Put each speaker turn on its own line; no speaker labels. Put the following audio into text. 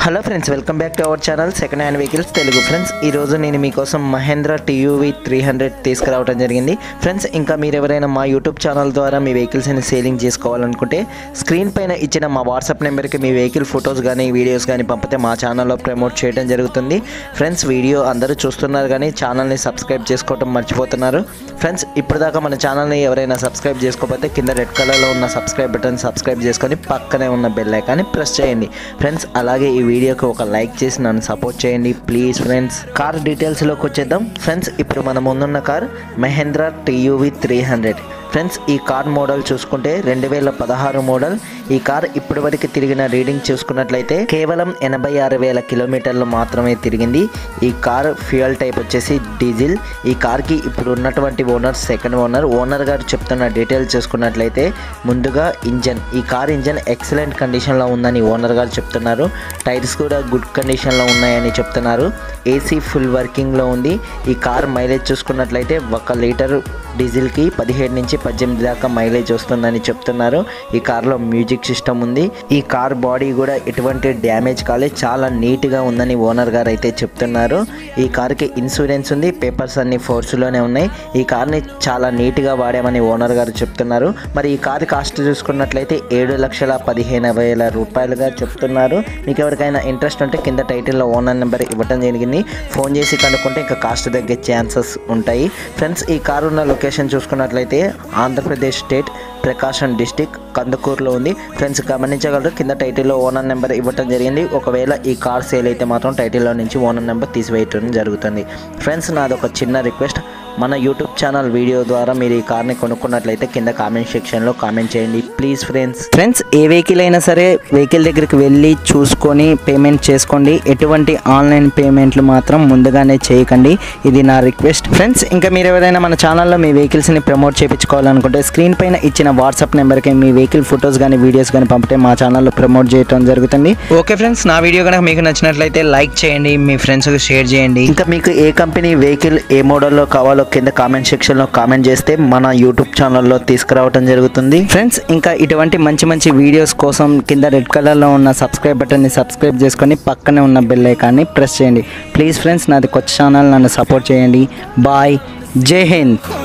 hello friends welcome back to our channel second hand vehicles Telugu friends ఈరోజు నేను మీకోసం Mahindra TUV three hundred తీసుకురావడం జరిగింది ఫ్రెండ్స్ ఇంకా మీరు ఎవరైనా మా యూట్యూబ్ ఛానల్ ద్వారా మీ వెహికల్స్ని సేలింగ్ చేసుకోవాలనుకుంటే స్క్రీన్ పైన ఇచ్చిన మా వాట్సాప్ నెంబర్కి మీ వెహికల్ ఫొటోస్ కానీ వీడియోస్ కానీ పంపితే మా ఛానల్లో ప్రమోట్ చేయడం జరుగుతుంది ఫ్రెండ్స్ వీడియో అందరూ చూస్తున్నారు కానీ ఛానల్ని సబ్స్క్రైబ్ చేసుకోవడం మర్చిపోతున్నారు ఫ్రెండ్స్ ఇప్పటిదాకా మన ఛానల్ని ఎవరైనా సబ్స్క్రైబ్ చేసుకోకపోతే కింద రెడ్ కలర్లో ఉన్న సబ్స్క్రైబ్ బటన్ సబ్స్క్రైబ్ చేసుకొని పక్కనే ఉన్న బెల్ ఐకాన్ని ప్రెస్ చేయండి ఫ్రెండ్స్ అలాగే ఈ వీడియోకి ఒక లైక్ చేసి నన్ను సపోర్ట్ చేయండి ప్లీజ్ ఫ్రెండ్స్ కార్ డీటెయిల్స్లోకి వచ్చేద్దాం ఫ్రెండ్స్ ఇప్పుడు మన ముందున్న car Mahindra TUV three hundred friends ఈ కార్ మోడల్ చూసుకుంటే రెండు వేల పదహారు మోడల్ ఈ కార్ ఇప్పటివరకు తిరిగిన రీడింగ్ చూసుకున్నట్లయితే కేవలం ఎనభై ఆరు వేల కిలోమీటర్లు మాత్రమే తిరిగింది ఈ కార్ ఫ్యూయల్ టైప్ వచ్చేసి డీజిల్ ఈ కార్కి ఇప్పుడు ఉన్నటువంటి ఓనర్ సెకండ్ ఓనర్ ఓనర్ గారు చెప్తున్న డీటెయిల్స్ చూసుకున్నట్లయితే ముందుగా ఇంజన్ ఈ కార్ ఇంజన్ ఎక్సలెంట్ కండిషన్లో ఉందని ఓనర్ గారు చెప్తున్నారు టైర్స్ కూడా గుడ్ కండిషన్లో ఉన్నాయని చెప్తున్నారు ఏసీ ఫుల్ వర్కింగ్లో ఉంది ఈ కార్ మైలేజ్ చూసుకున్నట్లయితే ఒక లీటర్ డీజిల్కి పదిహేడు నుంచి పద్దెనిమిది దాకా మైలేజ్ వస్తుందని చెప్తున్నారు ఈ కార్లో మ్యూజిక్ సిస్టమ్ ఉంది ఈ కార్ బాడీ కూడా ఎటువంటి డ్యామేజ్ కాలేదు చాలా నీట్గా ఉందని ఓనర్ గారు అయితే చెప్తున్నారు ఈ కార్కి ఇన్సూరెన్స్ ఉంది పేపర్స్ అన్ని ఫోర్స్లోనే ఉన్నాయి ఈ కార్ని చాలా నీట్గా వాడామని ఓనర్ గారు చెప్తున్నారు మరి ఈ కార్ కాస్ట్ చూసుకున్నట్లయితే ఏడు లక్షల పదిహేను వేల రూపాయలుగా చెప్తున్నారు మీకు ఎవరికైనా ఇంట్రెస్ట్ ఉంటే కింద టైటిల్లో ఓనర్ నెంబర్ ఇవ్వడం జరిగింది ఫోన్ చేసి కనుక్కుంటే ఇంకా కాస్ట్ తగ్గే ఛాన్సెస్ ఉంటాయి ఫ్రెండ్స్ ఈ కారు ఉన్న లొకేషన్ చూసుకున్నట్లయితే ఆంధ్రప్రదేశ్ స్టేట్ ప్రకాశం డిస్టిక్ కందుకూరులో ఉంది ఫ్రెండ్స్ గమనించగలరు కింద టైటిల్లో ఓనర్ నెంబర్ ఇవ్వడం జరిగింది ఒకవేళ ఈ కార్ సేల్ అయితే మాత్రం టైటిల్లో నుంచి ఓనర్ నెంబర్ తీసివేయటం జరుగుతుంది ఫ్రెండ్స్ నాది ఒక చిన్న రిక్వెస్ట్ మన యూట్యూబ్ ఛానల్ వీడియో ద్వారా మీరు ఈ కార్ని కొనుక్కున్నట్లయితే కింద కామెంట్ సెక్షన్లో కామెంట్ చేయండి ప్లీజ్ ఫ్రెండ్స్ ఫ్రెండ్స్ ఏ వెహికల్ అయినా సరే వెహికల్ దగ్గరికి వెళ్ళి చూసుకొని పేమెంట్ చేసుకోండి ఎటువంటి ఆన్లైన్ పేమెంట్లు మాత్రం ముందుగానే చేయకండి ఇది నా రిక్వెస్ట్ ఫ్రెండ్స్ ఇంకా మీరు ఎవరైనా మన ఛానల్లో మీ వెహికల్స్ని ప్రమోట్ చేయించుకోవాలనుకుంటే స్క్రీన్ పైన ఇచ్చిన వాట్సాప్ నెంబర్కి మీ వెహికల్ ఫొటోస్ కానీ వీడియోస్ కానీ పంపితే మా ఛానల్లో ప్రమోట్ చేయడం జరుగుతుంది ఓకే ఫ్రెండ్స్ నా వీడియో కనుక మీకు నచ్చినట్లయితే లైక్ చేయండి మీ ఫ్రెండ్స్కి షేర్ చేయండి ఇంకా మీకు ఏ కంపెనీ వెహికల్ ఏ మోడల్లో కావాలో కింద కామెంట్ సెక్షన్లో కామెంట్ చేస్తే మన యూట్యూబ్ ఛానల్లో తీసుకురావడం జరుగుతుంది ఫ్రెండ్స్ ఇంకా ఇటువంటి మంచి మంచి వీడియోస్ కోసం కింద రెడ్ కలర్లో ఉన్న సబ్స్క్రైబ్ బటన్ని సబ్స్క్రైబ్ చేసుకొని పక్కనే ఉన్న బెల్ ఐకాన్ని ప్రెస్ చేయండి ప్లీజ్ ఫ్రెండ్స్ నాది కొత్త ఛానల్ నన్ను సపోర్ట్ చేయండి బాయ్ జై హింద్